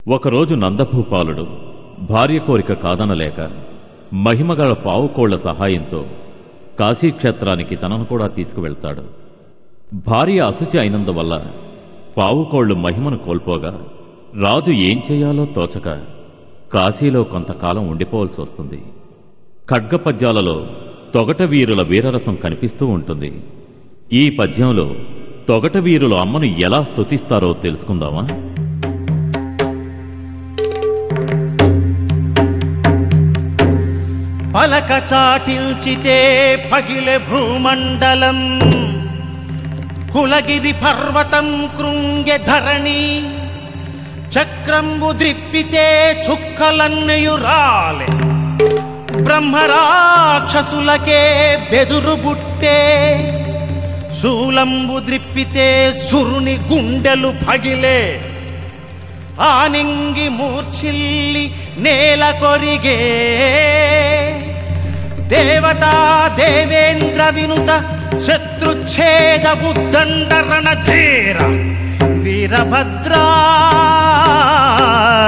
ఒకరోజు నందభూపాలుడు భార్య కోరిక కాదనలేక మహిమగల పావుకోళ్ల సహాయంతో కాశీక్షేత్రానికి తనను కూడా తీసుకువెళ్తాడు భార్య అశుచి అయినందువల్ల పావుకోళ్లు మహిమను కోల్పోగా రాజు ఏం చేయాలో తోచక కాశీలో కొంతకాలం ఉండిపోవలసి వస్తుంది ఖడ్గ పద్యాలలో తొగట వీరుల వీరరసం కనిపిస్తూ ఉంటుంది ఈ పద్యంలో తొగట వీరులు అమ్మను ఎలా స్తుతిస్తారో తెలుసుకుందామా పలక చాటిల్చితే పగిలె భూమండలం కులగిరి పర్వతం కృంగె ధరణి చక్రంబు ద్రిప్పితే చుక్కలన్నయు రాలే బ్రహ్మరాక్షసులకే బెదురు బుట్టే శూలంబు ద్రిప్పితే సురుని గుండెలు పగిలే ఆనింగి మూర్ఛిల్లి నేల కొరిగే దేవతా దేవేంద్ర వినుత శత్రుచ్ఛేద బుద్ధండరణ ధీర వీరభద్రా